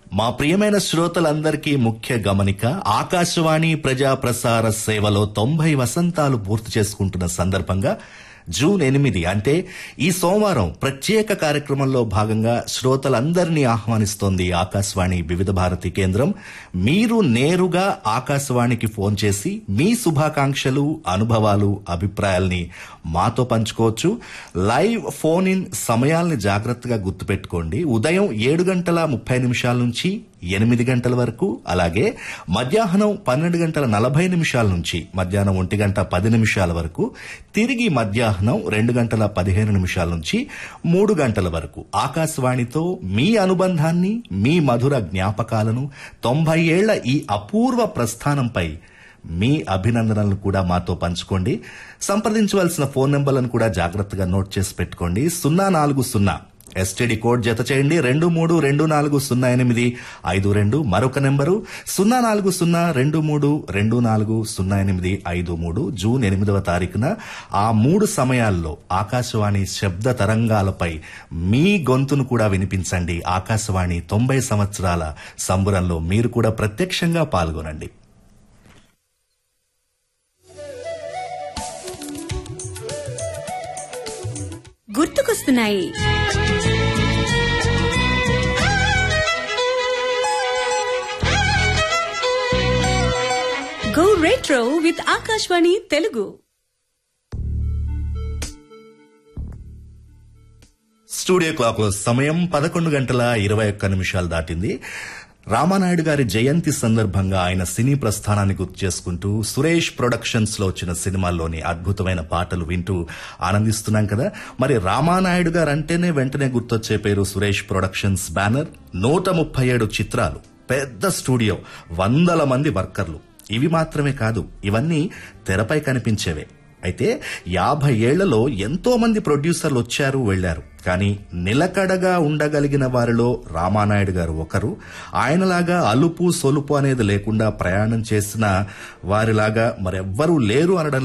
మా ప్రియమైన శ్రోతలందరికీ ముఖ్య గమనిక ఆకాశవాణి ప్రజా ప్రసార సేవలో తొంభై వసంతాలు పూర్తి చేసుకుంటున్న సందర్భంగా జూన్ ఎనిమిది అంటే ఈ సోమవారం ప్రత్యేక కార్యక్రమంలో భాగంగా శ్రోతలందరినీ ఆహ్వానిస్తోంది ఆకాశవాణి వివిధ భారతి కేంద్రం మీరు నేరుగా ఆకాశవాణికి ఫోన్ చేసి మీ శుభాకాంక్షలు అనుభవాలు అభిప్రాయాల్ని మాతో పంచుకోవచ్చు లైవ్ ఫోన్ ఇన్ సమయాల్ని జాగ్రత్తగా గుర్తుపెట్టుకోండి ఉదయం ఏడు గంటల ముప్పై నిమిషాల నుంచి ఎనిమిది గంటల వరకు అలాగే మధ్యాహ్నం పన్నెండు గంటల నలభై నిమిషాల నుంచి మధ్యాహ్నం ఒంటి గంట పది నిమిషాల వరకు తిరిగి మధ్యాహ్నం రెండు గంటల పదిహేను నిమిషాల నుంచి మూడు గంటల వరకు ఆకాశవాణితో మీ అనుబంధాన్ని మీ మధుర జ్ఞాపకాలను తొంభై ఏళ్ల ఈ అపూర్వ ప్రస్థానంపై మీ అభినందనలను కూడా మాతో పంచుకోండి సంప్రదించవలసిన ఫోన్ నెంబర్లను కూడా జాగ్రత్తగా నోట్ చేసి పెట్టుకోండి సున్నా నాలుగు సున్నా ఎస్టీడీ కోడ్ జత చేయండి రెండు మూడు రెండు నాలుగు సున్నా ఎనిమిది ఐదు రెండు మరొక నెంబరు సున్నా నాలుగు సున్నా రెండు మూడు రెండు నాలుగు సున్నా ఎనిమిది ఐదు మూడు జూన్ ఎనిమిదవ తారీఖున ఆ మూడు సమయాల్లో ఆకాశవాణి శబ్ద తరంగాలపై మీ గొంతును కూడా వినిపించండి ఆకాశవాణి తొంభై సంవత్సరాల సంబురంలో మీరు కూడా ప్రత్యక్షంగా పాల్గొనండి గుర్తుకొస్తున్నాయి go retro with Akashvani Telugu studio clock లో సమయం పదకొండు గంటల ఇరవై ఒక్క నిమిషాలు దాటింది రామానాయుడు గారి జయంతి సందర్భంగా ఆయన సినీ ప్రస్థానాన్ని గుర్తు చేసుకుంటూ సురేష్ ప్రొడక్షన్స్ లో వచ్చిన సినిమాల్లోని అద్భుతమైన పాటలు వింటూ ఆనందిస్తున్నాం కదా మరి రామానాయుడు గారు అంటేనే వెంటనే గుర్తొచ్చే పేరు సురేష్ ప్రొడక్షన్స్ బ్యానర్ నూట ముప్పై ఏడు చిత్రాలు పెద్ద స్టూడియో వందల మంది వర్కర్లు ఇవి మాత్రమే కాదు ఇవన్నీ తెరపై కనిపించేవే అయితే యాభై ఏళ్లలో ఎంతో మంది ప్రొడ్యూసర్లు వచ్చారు వెళ్లారు కానీ నిలకడగా ఉండగలిగిన వారిలో రామానాయుడు గారు ఒకరు ఆయనలాగా అలుపు సొలుపు అనేది లేకుండా ప్రయాణం చేసిన వారిలాగా మరెవ్వరూ లేరు అనడం